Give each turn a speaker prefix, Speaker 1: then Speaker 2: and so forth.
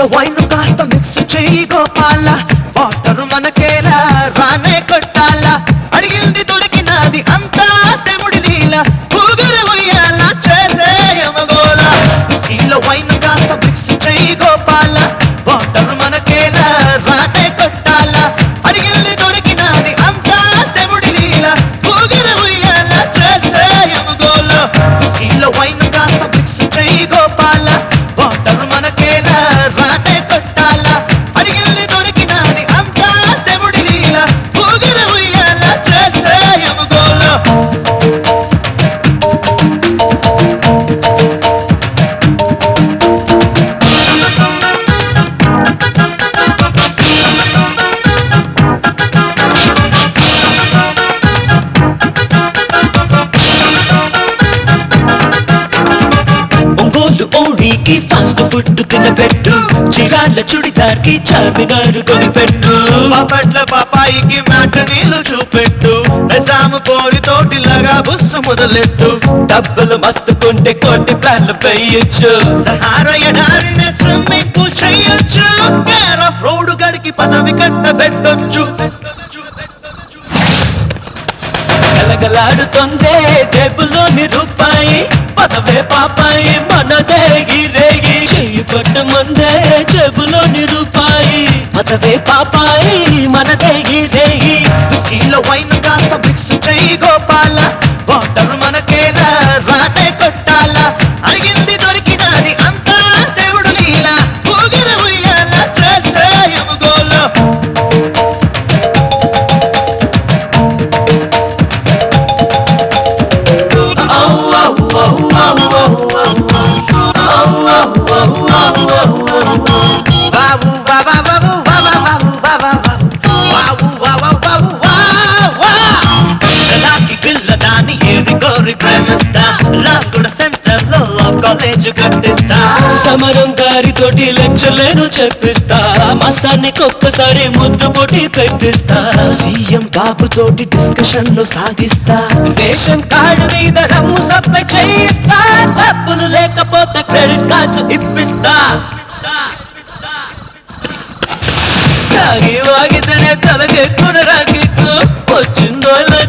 Speaker 1: విస్కీలో wine కాస్త mix చేయి Gopala water మనకేలా రానే కొట్టాలా అడిగింది దొరికినది అంతా తెముడి నీల ఊగిరి ఉయ్యాల చేసే యమగోల విస్కీలో వైన్ కాస్త మిక్స్ చేయి గోపాల వాటర్ మనకేలా రానే కొట్టాలా అడిగింది దొరికినది అంతా తెముడి నీల ఊగిరి ఉయ్యాల చేసే యమగోల విస్కీలో వైన్ కాస్త మిక్స్ చేయి గోపాల వాటర్ మనకేలా రానే కొట్టాలా అడిగింది దొరికినది అంతా తెముడి నీల ఊగిరి ఉయ్యాల చేసే యమగోల ఒంగోలు ఓడికి ఫాస్ట్ ఫుడ్ తినబెట్టు చిరాల చుడిదార్కి చార్మినారు కొనిపెట్టు
Speaker 2: పట్ల పాపాయికి మాట నీళ్ళు చూపెట్టు నిజాము పోరి తోటిలాగా బుస్సు మొదలెట్టు
Speaker 1: డబ్బులు మస్తు కొంటే కోటి ప్లాన్లు పెయ్యొచ్చు
Speaker 2: సహారా ఎడారిని స్విమ్మింగ్ పూల్ చేయొచ్చు కేర్ ఆఫ్ రోడ్డు గడికి పదవి కట్ట పెట్టొచ్చు
Speaker 1: గలగలాడుతుందే జేబులోని రూపాయి పదవే పాపాయి మనదే గిరేగి చెయ్యి పట్టమందే జేబులోని రూపాయి పదవే పాపాయి మనదే గిరేగి విస్కీలో వైన్ కాస్త మిక్స్ చెయ్యి గోపాల వాటర్ మనకేలా రానే కొట్టాలా అడిగింది దొరికినది అంతా దేవుడు నీలా ఊగిర ఉయ్యాల చేసే యమగోలో
Speaker 2: బాబు బాబా బాబు బాబా బాబు బాబా బాబు బాబు బాబు బాబు
Speaker 1: చలాకి పిల్లదాన్ని ఏరి కోరి ప్రేమిస్తా లాంగుడ సెంటర్ లో కాలేజ్ కట్టిస్తా సమరం గారితోటి లెక్చర్లను చెప్పిస్తా మసానికి ఒక్కసారి ముద్దు పొట్టి పెట్టిస్తా సీఎం బాబు తోటి డిస్కషన్ లో సాగిస్తా రేషన్ కార్డు మీద రమ్ము సప్లై చేయిస్తా డబ్బులు లేకపోతే క్రెడిట్ కార్డ్స్ ఇప్పిస్తా తాగి వాగితేనే తలకెక్కున రాకెక్కు వచ్చిందో